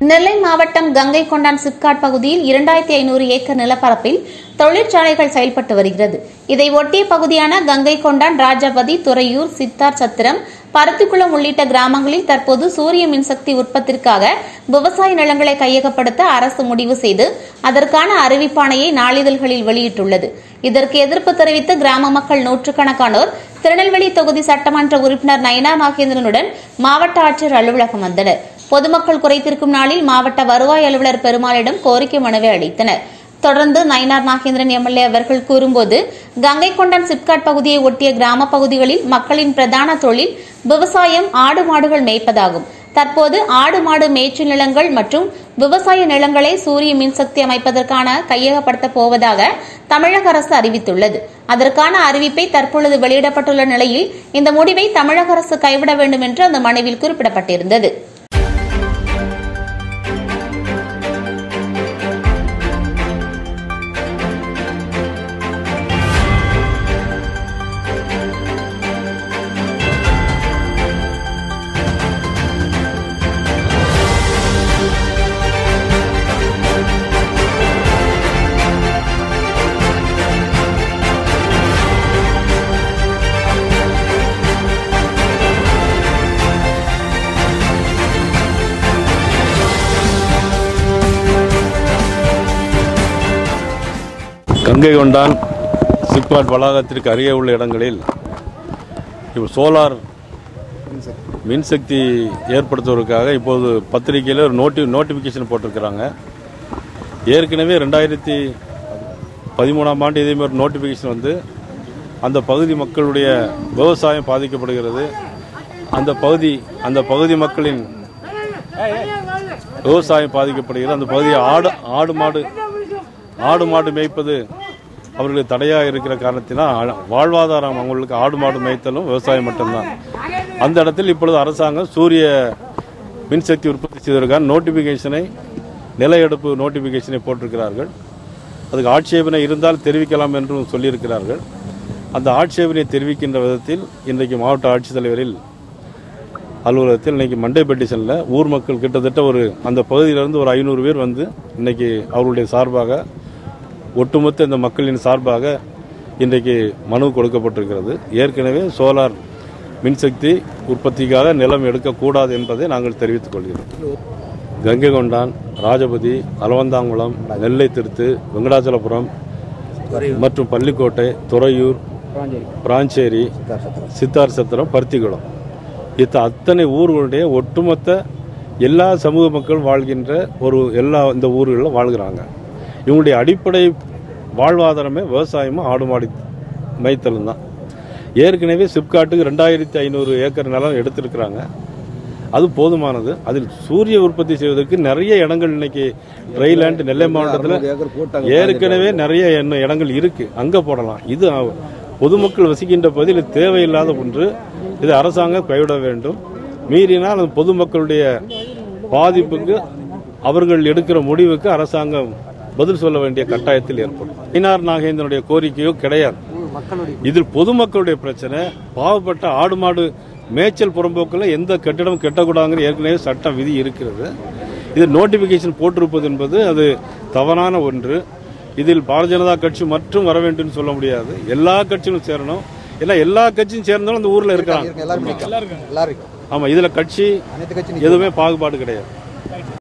நெல்லை மாவட்டம் கங்கை கொண்டான் சிப்காட் பகுதியில் இரண்டாயிரத்தி ஐநூறு ஏக்கர் நிலப்பரப்பில் தொழிற்சாலைகள் செயல்பட்டு வருகிறது இதை ஒட்டிய பகுதியான கங்கை கொண்டான் ராஜபதி துறையூர் சித்தார் சத்திரம் பருத்திக்குளம் உள்ளிட்ட கிராமங்களில் தற்போது சூரிய மின்சக்தி உற்பத்திற்காக விவசாய நிலங்களை கையகப்படுத்த அரசு முடிவு செய்து அதற்கான அறிவிப்பாணையை நாளிதழ்களில் வெளியிட்டுள்ளது இதற்கு எதிர்ப்பு தெரிவித்து கிராம மக்கள் நூற்றுக்கணக்கானோர் திருநெல்வேலி தொகுதி சட்டமன்ற உறுப்பினர் நயனா நாகேந்திரனுடன் மாவட்ட ஆட்சியர் அலுவலகம் வந்தனர் பொதுமக்கள் குறைத்திருக்கும் நாளில் மாவட்ட வருவாய் அலுவலர் பெருமாளிடம் கோரிக்கை மனுவை அளித்தனர் தொடர்ந்து நயினார் நாகேந்திரன் எம்எல்ஏ அவர்கள் கூறும்போது கங்கை கொண்டான் சிப்காட் பகுதியை ஒட்டிய கிராம பகுதிகளில் மக்களின் பிரதான தொழில் விவசாயம் ஆடு மாடுகள் மேய்ப்பதாகும் தற்போது ஆடு மாடு மேய்ச்சல் நிலங்கள் மற்றும் விவசாய நிலங்களை சூரிய மின்சக்தி அமைப்பதற்கான கையகப்படுத்தப் போவதாக தமிழக அரசு அறிவித்துள்ளது அதற்கான அறிவிப்பை தற்பொழுது வெளியிடப்பட்டுள்ள நிலையில் இந்த முடிவை தமிழக அரசு கைவிட வேண்டும் என்று அந்த மனுவில் குறிப்பிடப்பட்டிருந்தது கங்கை கொண்டான் சிப்காட் வளாகத்திற்கு அருகே உள்ள இடங்களில் இப்போ சோலார் மின்சக்தி ஏற்படுத்துவதற்காக இப்போது பத்திரிகையில் ஒரு நோட்டி நோட்டிஃபிகேஷன் போட்டிருக்கிறாங்க ஏற்கனவே ரெண்டாயிரத்தி பதிமூணாம் ஆண்டு இதே மாதிரி நோட்டிஃபிகேஷன் வந்து அந்த பகுதி மக்களுடைய விவசாயம் பாதிக்கப்படுகிறது அந்த பகுதி அந்த பகுதி மக்களின் விவசாயம் பாதிக்கப்படுகிறது அந்த பகுதியை ஆடு ஆடு மாடு ஆடு மாடு மேய்ப்பது அவர்களுக்கு தடையாக இருக்கிற காரணத்தினால் வாழ்வாதாரம் அவங்களுக்கு ஆடு மாடு மேய்த்தலும் விவசாயம் மட்டும்தான் அந்த இடத்தில் இப்பொழுது அரசாங்கம் சூரிய மின்சக்தி உற்பத்தி செய்வதற்கான நோட்டிஃபிகேஷனை நில எடுப்பு நோட்டிஃபிகேஷனை போட்டிருக்கிறார்கள் அதுக்கு ஆட்சேபனை இருந்தால் தெரிவிக்கலாம் என்றும் சொல்லியிருக்கிறார்கள் அந்த ஆட்சேபனை தெரிவிக்கின்ற விதத்தில் இன்றைக்கு மாவட்ட ஆட்சித்தலைவரில் அலுவலகத்தில் இன்னைக்கு மண்டே பெட்டிஷனில் ஊர் மக்கள் கிட்டத்தட்ட ஒரு அந்த பகுதியிலிருந்து ஒரு ஐநூறு பேர் வந்து இன்னைக்கு அவர்களுடைய சார்பாக ஒட்டுமொத்த இந்த மக்களின் சார்பாக இன்றைக்கு மனு கொடுக்கப்பட்டிருக்கிறது ஏற்கனவே சோலார் மின்சக்தி உற்பத்திக்காக நிலம் எடுக்கக்கூடாது என்பதை நாங்கள் தெரிவித்துக் கொள்கிறோம் கங்கை கொண்டான் ராஜபதி அலவந்தாங்குளம் நெல்லை திருத்து வெங்கடாச்சலபுரம் மற்றும் பள்ளிக்கோட்டை துறையூர் பிராஞ்சேரி சித்தார் சத்திரம் பருத்திக்குளம் இத்த அத்தனை ஊர்களுடைய ஒட்டுமொத்த எல்லா சமூக மக்கள் வாழ்கின்ற ஒரு எல்லா இந்த ஊர்களில் வாழ்கிறாங்க இவங்களுடைய அடிப்படை வாழ்வாதாரமே விவசாயமும் ஆடு மாடு மேய்த்தலும் தான் ஏற்கனவே சிப்காட்டுக்கு ரெண்டாயிரத்தி ஐநூறு ஏக்கர் நிலம் எடுத்திருக்கிறாங்க அது போதுமானது அதில் சூரிய உற்பத்தி செய்வதற்கு நிறைய இடங்கள் இன்னைக்கு ட்ரைலேண்ட் நெல்லை மாவட்டத்தில் ஏற்கனவே நிறைய இன்னும் இடங்கள் இருக்கு அங்க போடலாம் இது அ- பொதுமக்கள் வசிக்கின்ற பகுதியில் இது தேவையில்லாத ஒன்று இது அரசாங்கம் கைவிட வேண்டும் மீறினால் அது பொதுமக்களுடைய பாதிப்புக்கு அவர்கள் எடுக்கிற முடிவுக்கு அரசாங்கம் பதில் சொல்ல வேண்டிய கட்டாயத்தில் ஏற்படும் ஐநார் நாகேந்திரனுடைய கோரிக்கையோ கிடையாது இதில் பொதுமக்களுடைய பிரச்சனை பாவப்பட்ட ஆடு மாடு மேய்ச்சல் புறம்போக்கில் எந்த கட்டிடம் கட்டக்கூடாதுங்கிற ஏற்கனவே சட்டம் விதி இருக்கிறது இது நோட்டிபிகேஷன் போட்டிருப்பது என்பது அது தவறான ஒன்று இதில் பாரதிய ஜனதா கட்சி மட்டும் வர வேண்டும்னு சொல்ல முடியாது எல்லா கட்சியும் சேரணும் ஏன்னா எல்லா கட்சியும் சேர்ந்தாலும் அந்த ஊர்ல இருக்காங்க எல்லாரும் எல்லாரும் ஆமா இதுல கட்சி அனைத்து கட்சி எதுவுமே பாகுபாடு கிடையாது